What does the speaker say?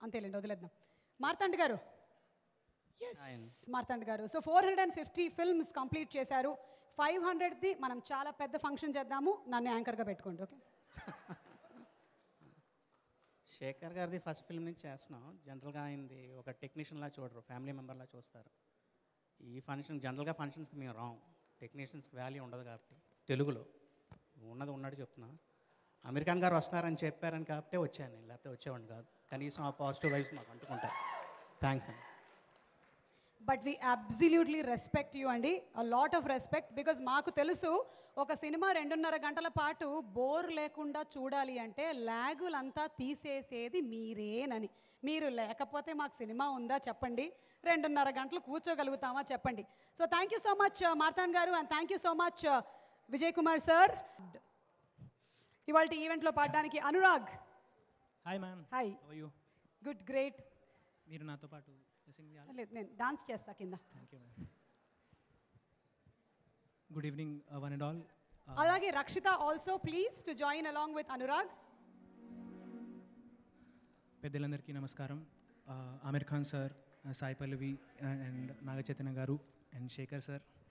అంతేలేండి వదిలేద్దాం మార్తాండ్ గారు మార్తాండ్ గారు so four hundred and fifty films complete చేశారు ఫైవ్ హండ్రెడ్ది మనం చాలా పెద్ద ఫంక్షన్ చేద్దాము నన్ను యాంకర్గా పెట్టుకోండి ఓకే శేఖర్ గారిది ఫస్ట్ ఫిల్మ్ నుంచి చేస్తున్నాం జనరల్గా ఆయనది ఒక టెక్నీషియన్లా చూడరు ఫ్యామిలీ మెంబర్లా చూస్తారు ఈ ఫంక్షన్ జనరల్గా ఫంక్షన్స్కి మేము రాం టెక్నీషియన్స్కి వాల్యూ ఉండదు కాబట్టి తెలుగులో ఉన్నది ఉన్నట్టు చెప్తున్నా అమెరికన్ గారు వస్తున్నారని చెప్పారని కాబట్టి వచ్చాను నేను లేకపోతే వచ్చేవాడిని కాదు కనీసం ఆ పాజిటివ్ వైబ్స్ మాకు అంటుకుంటారు థ్యాంక్స్ అండి but we absolutely respect you అండి లాట్ ఆఫ్ రెస్పెక్ట్ బికాజ్ మాకు తెలుసు ఒక సినిమా రెండున్నర గంటల పాటు బోర్ లేకుండా చూడాలి అంటే ల్యాగులంతా తీసేసేది మీరేనని మీరు లేకపోతే మాకు సినిమా ఉందా చెప్పండి రెండున్నర గంటలు కూర్చోగలుగుతామా చెప్పండి so thank you so much Marthand గారు and thank you so much Vijay Kumar sir ఇవాళ ఈవెంట్లో పాడడానికి Anurag hi ma'am hi you good great మీరు నాతో పాటు సింగ్ చేయాలి లేదు నేను డాన్స్ చేస్తా కింద thank you ma'am good evening one and all అలాగే Rakshita also please to join along with Anurag పెద్దలందరికీ నమస్కారం ఆమిర్ ఖాన్ సార్ సాయి పల్లవి అండ్ నాగచైతన్య గారు అండ్ శేఖర్ సార్